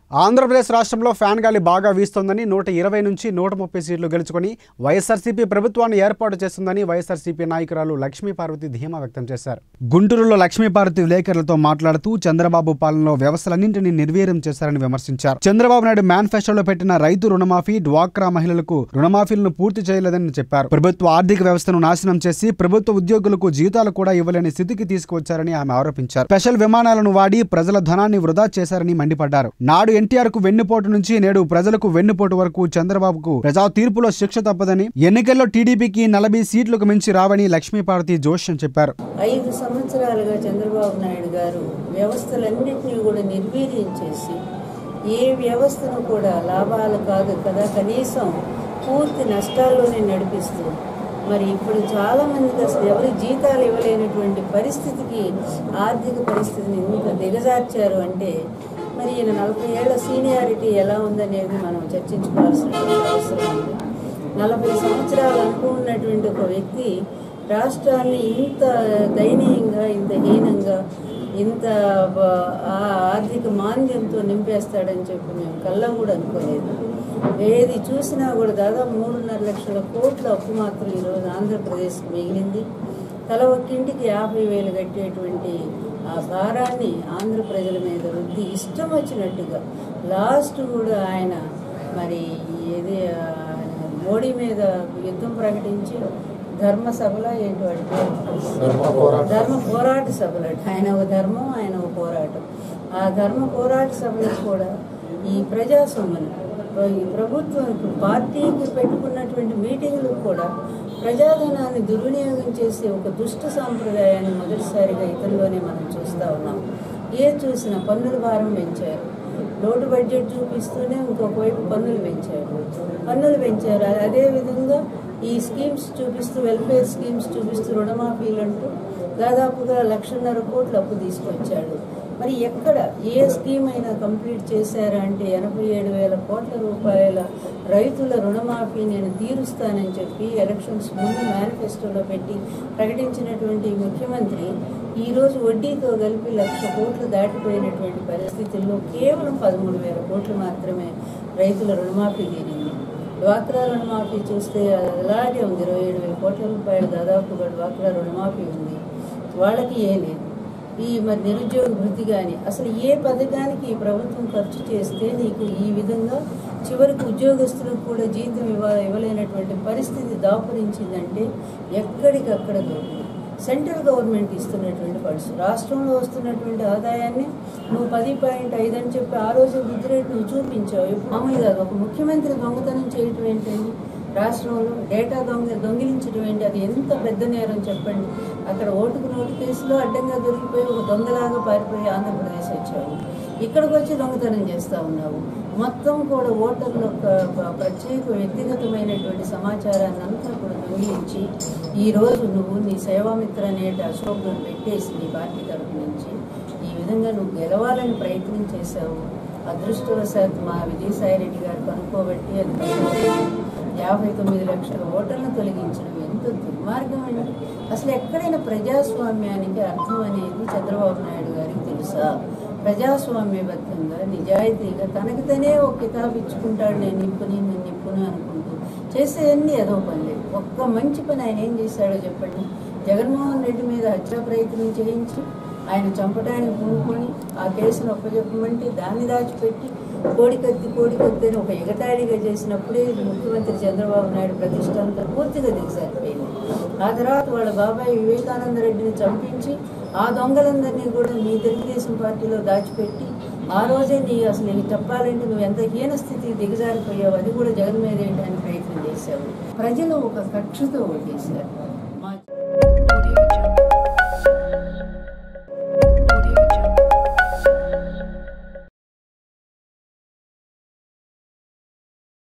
ఆంధ్రప్రదేశ్ రాష్ట్రంలో ఫ్యాన్ గాలి బాగా వీస్తోందని నూట ఇరవై నుంచి నూట ముప్పై సీట్లు గెలుచుకొని వైఎస్ఆర్సీపీ ప్రభుత్వాన్ని ఏర్పాటు చేస్తుందని వైఎస్ఆర్సీపీ నాయకురాలు లక్ష్మీపార్వతి ధీమా వ్యక్తం చేశారు గుంటూరులో లక్ష్మీపార్వతి విలేకరులతో మాట్లాడుతూ చంద్రబాబు పాలనలో వ్యవస్థలన్నింటినీ నిర్వీర్యం చేశారని విమర్శించారు చంద్రబాబు నాయుడు మేనిఫెస్టోలో పెట్టిన రైతు రుణమాఫీ డ్వాక్రా మహిళలకు రుణమాఫీలను పూర్తి చేయలేదని చెప్పారు ప్రభుత్వ ఆర్థిక వ్యవస్థను నాశనం చేసి ప్రభుత్వ ఉద్యోగులకు జీతాలు కూడా ఇవ్వలేని స్థితికి తీసుకువచ్చారని ఆమె ఆరోపించారు స్పెషల్ విమానాలను వాడి ప్రజల ధనాన్ని వృధా చేశారని మండిపడ్డారు నాడు ఎన్టీఆర్ కు వెన్నుపోటు నుంచి నేడు ప్రజలకు వెన్నుపోటు వరకు చంద్రబాబుకు ప్రజా తీర్పులో శిక్ష తప్పదని ఎన్నికల్లో టీడీపీకి నలభై సీట్లకు మించి రావని లక్ష్మీపార్వతి జోష్యం చెప్పారు ఐదు సంవత్సరాలుగా చంద్రబాబు నాయుడు గారు వ్యవస్థలన్నింటినీ కూడా నిర్వీర్యం చేసి ఏ వ్యవస్థను కూడా లాభాలు కాదు కదా కనీసం పూర్తి నష్టాల్లోనే నడిపిస్తూ మరి ఇప్పుడు చాలా మందికి అసలు ఎవరి జీతాలు ఇవ్వలేనటువంటి పరిస్థితికి ఆర్థిక పరిస్థితిని ఇంత దిగజార్చారు అంటే మరి ఈయన నలభై ఏళ్ల సీనియారిటీ ఎలా ఉందనేది మనం చర్చించుకోవాల్సినటువంటి అవసరం ఉంది నలభై సంవత్సరాలు అనుకున్నటువంటి ఒక వ్యక్తి రాష్ట్రాన్ని ఇంత దయనీయంగా ఇంత హీనంగా ఇంత బ- ఆ ఆర్థిక మాంద్యంతో నింపేస్తాడని చెప్పి మేము కళ్ళ కూడా అనుకోలేదు ఏది చూసినా కూడా దాదాపు మూడున్నర లక్షల కోట్ల అప్పు మాత్రం ఈరోజు ఆంధ్రప్రదేశ్కి మిగిలింది తల ఒక్కింటికి యాభై వేలు కట్టేటువంటి ఆ భారాన్ని ఆంధ్ర ప్రజల మీద రుద్ది ఇష్టం వచ్చినట్టుగా లాస్ట్ కూడా ఆయన మరి ఏది ఆ, మోడీ మీద యుద్ధం ప్రకటించి ధర్మ సభల ఏంటి వాటి పేరు? ధర్మ పోరాట సభలు అట. ఆయన ఒక ధర్మం ఆయన ఒక పోరాటం ఆ ధర్మ పోరాట సభలకు కూడా ఈ ప్రజాస్వామ్యం ఈ ప్రభుత్వం ఇప్పుడు పార్టీకి పెట్టుకున్నటువంటి మీటింగ్లకు కూడా ప్రజాధనాన్ని దుర్వినియోగం చేసే ఒక దుష్ట సాంప్రదాయాన్ని మొదటిసారిగా ఇతరులోనే మనం చూస్తూ ఉన్నాం ఏ చూసినా పన్నుల భారం పెంచారు లోటు బడ్జెట్ చూపిస్తూనే ఇంకొక వైపు పన్నులు పెంచారు పన్నులు పెంచారు అదేవిధంగా ఈ స్కీమ్స్ చూపిస్తూ వెల్ఫేర్ స్కీమ్స్ చూపిస్తూ రుణమాఫీలు అంటూ దాదాపుగా లక్షన్నర కోట్లు అప్పు తీసుకొచ్చాడు మరి ఎక్కడ ఏ స్కీమ్ అయినా కంప్లీట్ చేశారా అంటే ఎనభై ఏడు వేల కోట్ల రూపాయల రైతుల రుణమాఫీ నేను తీరుస్తానని చెప్పి ఎలక్షన్స్ ముందు మేనిఫెస్టోలో పెట్టి ప్రకటించినటువంటి ఈ ముఖ్యమంత్రి ఈరోజు వడ్డీతో కలిపి లక్ష కోట్లు దాటిపోయినటువంటి పరిస్థితుల్లో కేవలం పదమూడు వేల కోట్లు మాత్రమే రైతుల రుణమాఫీ తీరింది డ్వాక్రా రుణమాఫీ చూస్తే అది అలాగే ఉంది ఇరవై ఏడు వేల కోట్ల రూపాయలు దాదాపుగా డ్వాక్రా రుణమాఫీ ఉంది వాళ్ళకి ఏ లేదు ఈ మరి నిరుద్యోగ వృద్ధి కానీ అసలు ఏ పథకానికి ఈ ప్రభుత్వం ఖర్చు చేస్తే నీకు ఈ విధంగా చివరికి ఉద్యోగస్తులకు కూడా జీతం ఇవ్వ ఇవ్వలేనటువంటి పరిస్థితి దాపురించిందంటే ఎక్కడికక్కడ దొరికింది సెంట్రల్ గవర్నమెంట్ ఇస్తున్నటువంటి ఫండ్స్ రాష్ట్రంలో వస్తున్నటువంటి ఆదాయాన్ని నువ్వు పది పాయింట్ ఐదు అని చెప్పి ఆ రోజు వృద్ధి రేటు నువ్వు చూపించావు ఇప్పుడు మామూలుగా ఒక ముఖ్యమంత్రి దొంగతనం చేయటం ఏంటండి రాష్ట్రంలో డేటా దొంగ దొంగిలించడం ఏంటి అది ఎంత పెద్ద నేరం చెప్పండి అక్కడ ఓటుకు నోటు కేసులో అడ్డంగా దొరికిపోయి ఒక దొంగలాగా పారిపోయి ఆంధ్రప్రదేశ్ వచ్చావు ఇక్కడికి వచ్చి దొంగతనం చేస్తూ ఉన్నావు మొత్తం కూడా ఓటర్ల యొక్క ప- ప్రత్యేక వ్యక్తిగతమైనటువంటి సమాచారాన్ని అంతా కూడా దొంగిలించి ఈ రోజు నువ్వు నీ సేవామిత్ర అనేటి అశోక్ను పెట్టేసి నీ పార్టీ తరపు నుంచి ఈ విధంగా నువ్వు గెలవాలని ప్రయత్నం చేశావు అదృష్టవశాత్తు మా విజయసాయి రెడ్డి గారు కనుక్కోబట్టి అది తప్పింది. యాభై తొమ్మిది లక్షల ఓటర్లను తొలగించడం ఎంత దుర్మార్గం అండి అసలు ఎక్కడైనా ప్రజాస్వామ్యానికి అర్థం అనేది చంద్రబాబు నాయుడు గారికి తెలుసా ప్రజాస్వామ్యబద్ధంగా నిజాయితీగా తనకి తనే ఒక కితాబు ఇచ్చుకుంటాడు నేను నిప్పుని నేను నిప్పుని అనుకుంటూ చేసేవన్నీ ఏదో పనులే ఒక్క మంచి పని ఆయన ఏం చేశాడో చెప్పండి జగన్మోహన్ రెడ్డి మీద హత్యా ప్రయత్నం చేయించి ఆయన చంపడానికి పూనుకొని ఆ కేసును ఒప్పజెప్పమంటే దాన్ని దాచిపెట్టి కోడికత్తి కోడికత్తి అని ఒక ఎగతాళిగా చేసినప్పుడే ముఖ్యమంత్రి చంద్రబాబు నాయుడు ప్రతిష్ట అంతా పూర్తిగా దిగజారిపోయింది ఆ తర్వాత వాళ్ళ బాబాయ్ వివేకానంద రెడ్డిని చంపించి ఆ దొంగలందరినీ కూడా మీ తెలుగుదేశం పార్టీలో దాచిపెట్టి ఆ రోజే నీ అసలు నీకు చెప్పాలంటే నువ్వు ఎంత హీన స్థితికి దిగజారిపోయావు అది కూడా జగన్ మీద వేయడానికి ప్రయత్నం చేశావు ప్రజలు ఒక కక్షతో ఓటేశారు